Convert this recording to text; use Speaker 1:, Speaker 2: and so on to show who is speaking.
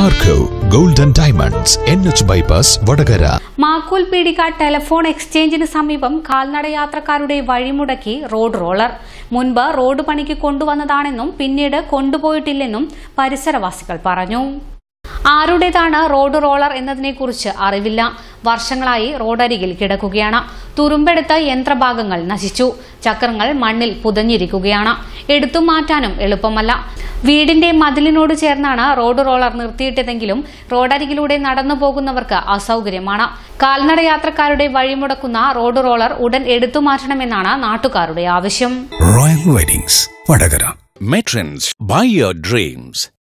Speaker 1: Marco golden diamonds N H bypass Vadakara
Speaker 2: Makkool പീടിക telephone എക്സ്ചേഞ്ചിന് സമീപം കാൽനട യാത്രക്കാരുടെ വഴിമുടക്കി റോഡ് റോളർ മുൻപ് റോഡ് പണിക്ക് കൊണ്ടുവന്നതാണെന്നും പിന്നീട് കൊണ്ടുപോയിട്ടില്ലെന്നും പരിസരവാസികൾ പറഞ്ഞു ആരുടേതാണ് റോഡ് റോളർ എന്നതിനെക്കുറിച്ച് അറിവില്ല വർഷങ്ങളായി റോഡരികിൽ കിടക്കുകയാണ് തുരുമ്പെടുത്ത യന്ത്രഭാഗങ്ങൾ നശിച്ചു ചക്രങ്ങൾ മണ്ണിൽ പുതഞ്ഞിരിക്കുകയാണ് എടുത്തു മാറ്റാനും എളുപ്പമല്ല വീടിന്റെ മതിലിനോട് ചേർന്നാണ് റോഡ് റോളർ നിർത്തിയിട്ടതെങ്കിലും റോഡരികിലൂടെ നടന്നു പോകുന്നവർക്ക് അസൗകര്യമാണ് കാൽനട യാത്രക്കാരുടെ വഴിമുടക്കുന്ന റോഡ് റോളർ ഉടൻ എടുത്തു മാറ്റണമെന്നാണ് നാട്ടുകാരുടെ ആവശ്യം
Speaker 3: royal weddings Vadakara
Speaker 4: Matrons, buy your dreams.